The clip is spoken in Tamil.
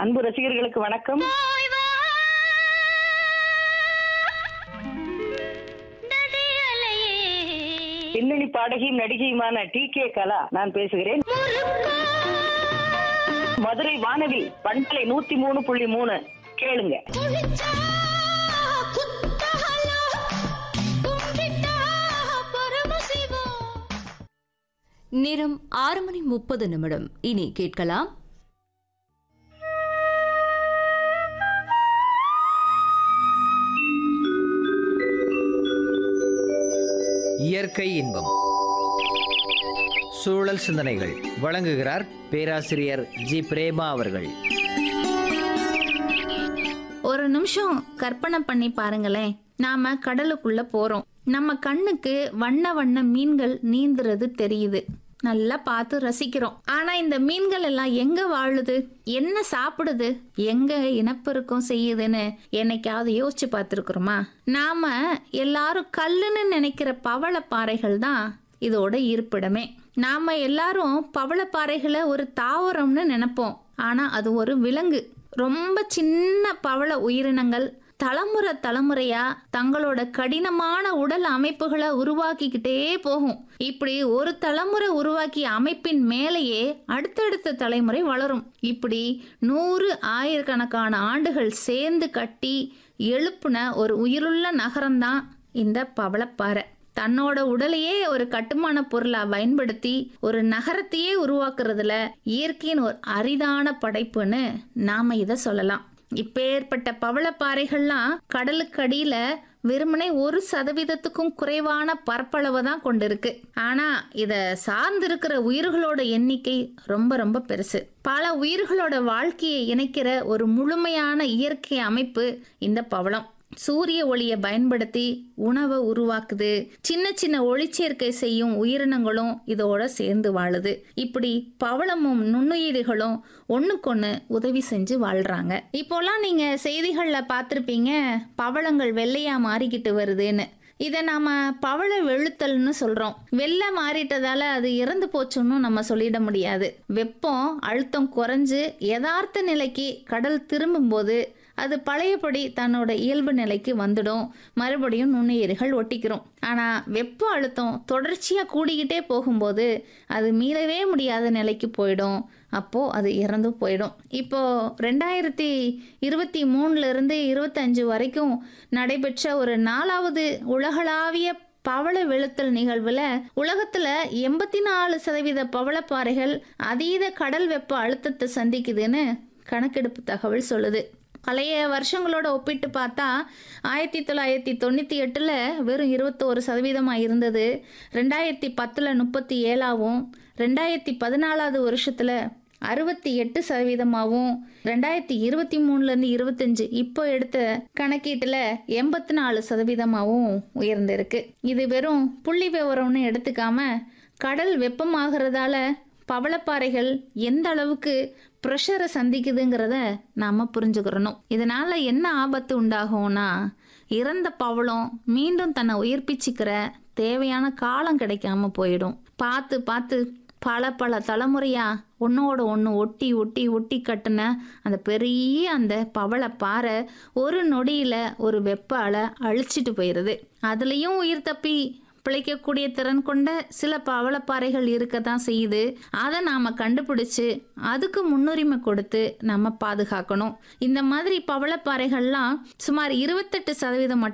அன்பு ரசிகர்களுக்கு வணக்கம் பின்னணி பாடகியும் நடிகையுமான டி கே கலா நான் பேசுகிறேன் மதுரை வானவில் பண்பலை நூத்தி மூணு புள்ளி மூணு கேளுங்க நேரம் ஆறு மணி முப்பது நிமிடம் இனி கேட்கலாம் இயற்கை இன்பம் சூழல் சிந்தனைகள் வழங்குகிறார் பேராசிரியர் ஜி பிரேமா அவர்கள் ஒரு நிமிஷம் கற்பனை பண்ணி பாருங்களேன் நாம கடலுக்குள்ள போறோம் நம்ம கண்ணுக்கு வண்ண வண்ண மீன்கள் நீந்துறது தெரியுது நல்லா பார்த்து ரசிக்கிறோம் ஆனா இந்த மீன்கள் எல்லாம் எங்க வாழுது என்ன சாப்பிடுது எங்க இனப்பெருக்கம் செய்யுதுன்னு என்னைக்காவது யோசிச்சு பார்த்துருக்குறோமா நாம எல்லாரும் கல்லுன்னு நினைக்கிற பவளப்பாறைகள் தான் இதோட இருப்பிடமே நாம எல்லாரும் பவளப்பாறைகளை ஒரு தாவரம்னு நினைப்போம் ஆனா அது ஒரு விலங்கு ரொம்ப சின்ன பவள உயிரினங்கள் தலைமுறை தலைமுறையா தங்களோட கடினமான உடல் அமைப்புகளை உருவாக்கிக்கிட்டே போகும் இப்படி ஒரு தலைமுறை உருவாக்கிய அமைப்பின் மேலேயே அடுத்தடுத்த தலைமுறை வளரும் இப்படி நூறு ஆயிரக்கணக்கான ஆண்டுகள் சேர்ந்து கட்டி எழுப்புன ஒரு உயிருள்ள நகரம்தான் இந்த பவளப்பாறை தன்னோட உடலையே ஒரு கட்டுமான பொருளா பயன்படுத்தி ஒரு நகரத்தையே உருவாக்குறதுல இயற்கையின் ஒரு அரிதான படைப்புன்னு நாம இதை சொல்லலாம் இப்பேற்பட்ட பவளப்பாறைகள்லாம் கடலுக்கு அடியில வெறுமனே ஒரு சதவீதத்துக்கும் குறைவான பரப்பளவை தான் கொண்டிருக்கு ஆனா இத சார்ந்திருக்கிற உயிர்களோட எண்ணிக்கை ரொம்ப ரொம்ப பெருசு பல உயிர்களோட வாழ்க்கையை இணைக்கிற ஒரு முழுமையான இயற்கை அமைப்பு இந்த பவளம் சூரிய ஒளியை பயன்படுத்தி உணவை உருவாக்குது சின்ன சின்ன ஒளிச்சேர்க்கை செய்யும் உயிரினங்களும் இதோட சேர்ந்து வாழுது இப்படி பவளமும் நுண்ணுயிரிகளும் ஒண்ணுக்கொன்னு உதவி செஞ்சு வாழ்றாங்க இப்போலாம் நீங்க செய்திகள்ல பார்த்துருப்பீங்க பவளங்கள் வெள்ளையா மாறிக்கிட்டு வருதுன்னு இதை நாம பவள வெளுத்தல்னு சொல்றோம் வெள்ளை மாறிட்டதால அது இறந்து போச்சுன்னு நம்ம சொல்லிட முடியாது வெப்பம் அழுத்தம் குறைஞ்சு யதார்த்த நிலைக்கு கடல் திரும்பும்போது அது பழையபடி தன்னோட இயல்பு நிலைக்கு வந்துடும் மறுபடியும் நுண்ணுயிர்கள் ஒட்டிக்கிறோம் ஆனால் வெப்ப அழுத்தம் தொடர்ச்சியாக கூடிக்கிட்டே போகும்போது அது மீளவே முடியாத நிலைக்கு போயிடும் அப்போது அது இறந்து போயிடும் இப்போ ரெண்டாயிரத்தி இருபத்தி மூணுலேருந்து இருபத்தஞ்சு வரைக்கும் நடைபெற்ற ஒரு நாலாவது உலகளாவிய பவள வெளுத்தல் நிகழ்வில் உலகத்தில் எண்பத்தி நாலு சதவீத பவளப்பாறைகள் அதீத கடல் வெப்ப அழுத்தத்தை சந்திக்குதுன்னு கணக்கெடுப்பு தகவல் சொல்லுது பழைய வருஷங்களோட ஒப்பிட்டு பார்த்தா ஆயிரத்தி தொள்ளாயிரத்தி தொண்ணூற்றி எட்டில் வெறும் இருபத்தோரு சதவீதமாக இருந்தது ரெண்டாயிரத்தி பத்தில் முப்பத்தி ஏழாவும் ரெண்டாயிரத்தி பதினாலாவது வருஷத்தில் அறுபத்தி எட்டு சதவீதமாகவும் ரெண்டாயிரத்தி இருபத்தி மூணுலேருந்து இருபத்தஞ்சு இப்போ எடுத்த கணக்கீட்டில் எண்பத்தி நாலு சதவீதமாகவும் உயர்ந்திருக்கு இது வெறும் புள்ளி விவரம்னு எடுத்துக்காம கடல் வெப்பமாகிறதால பவளப்பாறைகள் எந்த அளவுக்கு ப்ரெஷரை சந்திக்குதுங்கிறத நாம் புரிஞ்சுக்கிறணும் இதனால் என்ன ஆபத்து உண்டாகும்னா இறந்த பவளம் மீண்டும் தன்னை உயிர்ப்பிச்சுக்கிற தேவையான காலம் கிடைக்காம போயிடும் பார்த்து பார்த்து பல பல தலைமுறையா ஒன்றோட ஒன்று ஒட்டி ஒட்டி ஒட்டி கட்டின அந்த பெரிய அந்த பவள பாறை ஒரு நொடியில் ஒரு வெப்ப அலை அழிச்சிட்டு போயிடுது அதுலேயும் உயிர் தப்பி பிழைக்கக்கூடிய திறன் கொண்ட சில பவளப்பாறைகள் இருக்க தான் செய்யுது அதை நாம் கண்டுபிடிச்சு அதுக்கு முன்னுரிமை கொடுத்து நம்ம பாதுகாக்கணும் இந்த மாதிரி பவளப்பாறைகள்லாம் சுமார் இருபத்தெட்டு சதவீதம் மட்டும்